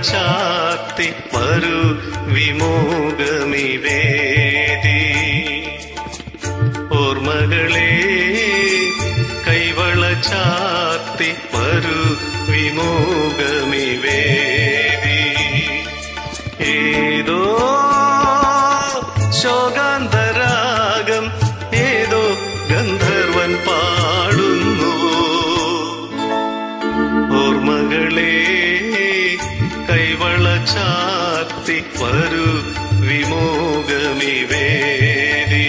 ചാത്തി വരൂ വിമോകമിവേദി ഓർമ്മകളെ കൈവള ചാത്തി വരൂ വിമോകമിവേദി ഏതോ ശോകാന്തരാഗം ഏതോ ഗന്ധർവൻ പാടുന്നു ഓർമ്മകളെ കൈവള ചാത്തി വരൂ വിമോകമിവേദി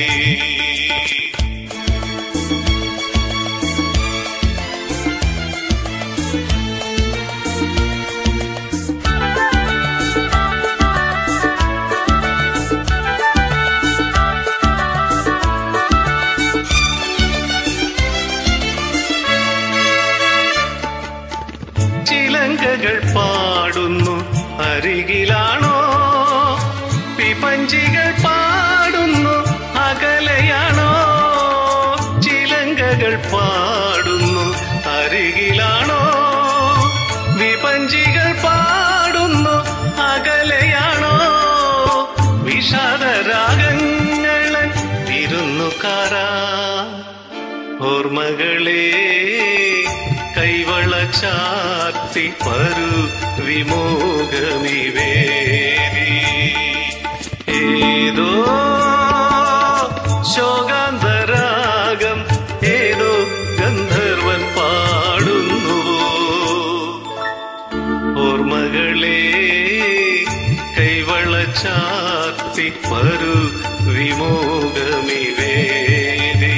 ചിലങ്കകൾ പാടുന്നു അരികിലാണോ പിപഞ്ചികൾ പാടുന്നു അകലെയാണോ ചിലങ്കകൾ പാടുന്നു അരികിലാണോ വിപഞ്ചികൾ പാടുന്നു അകലെയാണോ വിഷാദരാഗങ്ങളൻ വിരുന്നുകാരാ ഓർമ്മകളെ കൈവള ചാത്തി പരു വിമോകമിവേദി ഏതോ ശോകാന്തരാഗം ഏതോ ഗന്ധർവൻ പാടുന്നു ഓർമ്മകളെ കൈവള ചാത്തി പരു വിമോകമിവേദി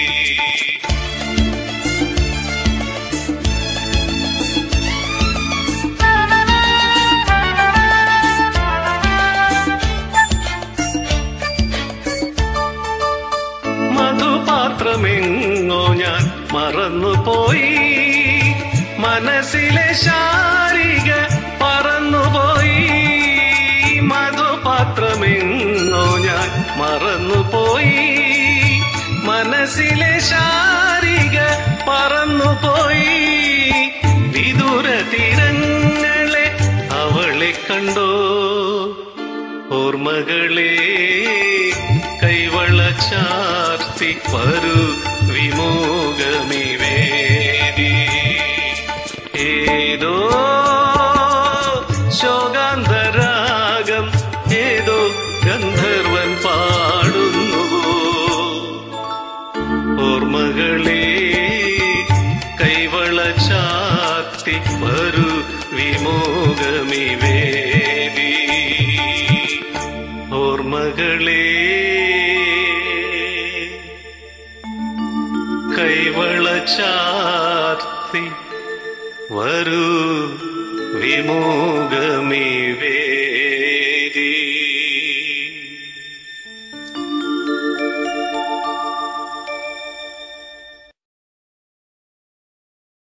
മധുപാത്രമെങ്ങോ ഞാൻ മറന്നുപോയി മനസ്സിലെ ശാരിക പറന്നുപോയി മധുപാത്രമെങ്ങോ ഞാൻ മറന്നുപോയി മനസ്സിലെ ശാരിക പറന്നുപോയി വിദൂര തീരങ്ങളെ അവളെ കണ്ടോ ഓർമ്മകളെ കൈവള ചാർത്തി പരു വിമോകമിവേദി ഏതോ ശോകാന്തരാഗം ഏതോ ഗന്ധർവൻ പാടുന്നു ഓർമ്മകളെ കൈവള ചാത്തി വരൂ വിമോകമിവേദി ഓർമ്മകളെ കൈവള ചാത്തി വരൂ വിമോകമിവേ